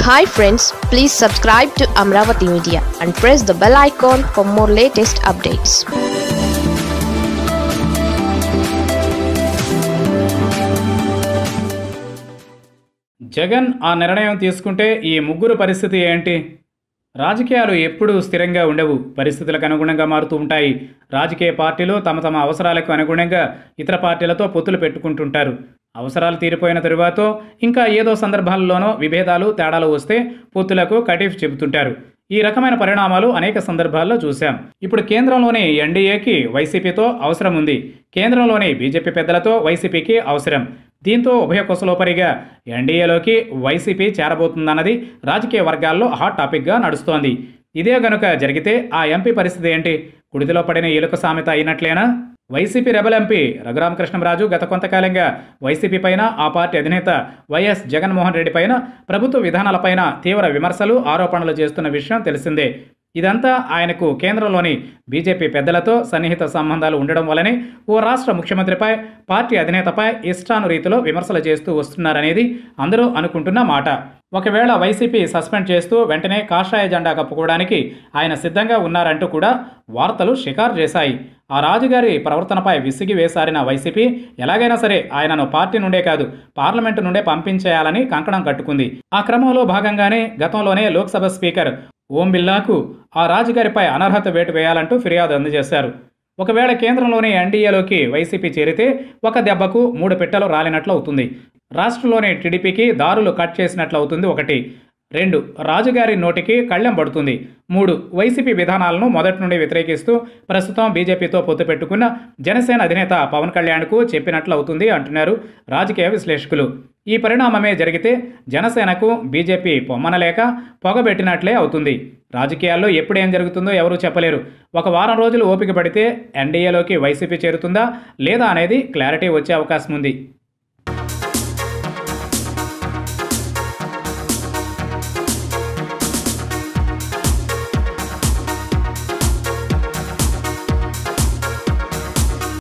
hi friends please subscribe to Amaravati media and press the bell icon for more latest updates Jagan ఆ నిర్ణయం తీసుకుంటే ఈ ముగ్గురు పరిస్థితి ఏంటి రాజకీయాలు ఎప్పుడూ స్థిరంగా ఉండవు పరిస్థితులకు అనుగుణంగా మారుతూ ఉంటాయి రాజకీయ పార్టీలు తమ తమ అవసరాలకు అనుగుణంగా ఇతర పార్టీలతో పొత్తులు పెట్టుకుంటుంటారు అవసరాలు తీరిపోయిన తరువాత ఇంకా ఏదో సందర్భాల్లోనో విభేదాలు తేడాలు వస్తే పొత్తులకు కటీఫ్ చెబుతుంటారు ఈ రకమైన పరిణామాలు అనేక సందర్భాల్లో చూశాం ఇప్పుడు కేంద్రంలోని ఎన్డీఏకి వైసీపీతో అవసరం ఉంది కేంద్రంలోని బీజేపీ పెద్దలతో వైసీపీకి అవసరం దీంతో ఉభయ కుశలోపరిగా ఎన్డీఏలోకి వైసీపీ చేరబోతుందన్నది రాజకీయ వర్గాల్లో హాట్ టాపిక్గా నడుస్తోంది ఇదే గనుక జరిగితే ఆ ఎంపీ పరిస్థితి ఏంటి కుడితిలో పడిన ఎలుక సామెత అయినట్లేనా వైసీపీ రెబల్ ఎంపీ రఘురామకృష్ణంరాజు గత కొంతకాలంగా వైసీపీ పైన ఆ పార్టీ అధినేత వైఎస్ జగన్మోహన్ రెడ్డి పైన ప్రభుత్వ విధానాలపైన తీవ్ర విమర్శలు ఆరోపణలు చేస్తున్న విషయం తెలిసిందే ఇదంతా ఆయనకు కేంద్రంలోని బీజేపీ పెద్దలతో సన్నిహిత సంబంధాలు ఉండడం వల్లనే ఓ రాష్ట్ర ముఖ్యమంత్రిపై పార్టీ అధినేతపై ఇష్టానురీతిలో విమర్శలు చేస్తూ వస్తున్నారనేది అందరూ అనుకుంటున్న మాట ఒకవేళ వైసీపీ సస్పెండ్ చేస్తూ వెంటనే కాషాయ జెండా కప్పుకోవడానికి ఆయన సిద్ధంగా ఉన్నారంటూ కూడా వార్తలు షికారు చేశాయి ఆ రాజుగారి ప్రవర్తనపై విసిగి వేసారిన వైసీపీ ఎలాగైనా సరే ఆయనను పార్టీ నుండే కాదు పార్లమెంటు నుండే పంపించేయాలని కంకణం కట్టుకుంది ఆ క్రమంలో భాగంగానే గతంలోనే లోక్సభ స్పీకర్ ఓం బిర్లాకు ఆ రాజుగారిపై అనర్హత వేటు వేయాలంటూ ఫిర్యాదు అందజేశారు ఒకవేళ కేంద్రంలోని ఎన్డీఏలోకి వైసీపీ చేరితే ఒక దెబ్బకు మూడు పెట్టెలు రాలినట్లు అవుతుంది రాష్ట్రంలోని టీడీపీకి దారులు కట్ చేసినట్లు అవుతుంది ఒకటి రెండు రాజుగారి నోటికి కళ్ళెం పడుతుంది మూడు వైసీపీ విధానాలను మొదటి నుండి వ్యతిరేకిస్తూ ప్రస్తుతం బీజేపీతో పొత్తు పెట్టుకున్న జనసేన అధినేత పవన్ కళ్యాణ్కు చెప్పినట్లు అవుతుంది అంటున్నారు రాజకీయ విశ్లేషకులు ఈ పరిణామమే జరిగితే జనసేనకు బీజేపీ పొమ్మనలేక పొగబెట్టినట్లే అవుతుంది రాజకీయాల్లో ఎప్పుడు ఏం జరుగుతుందో ఎవరూ చెప్పలేరు ఒక వారం రోజులు ఓపిక పడితే ఎన్డీఏలోకి వైసీపీ చేరుతుందా లేదా అనేది క్లారిటీ వచ్చే అవకాశం ఉంది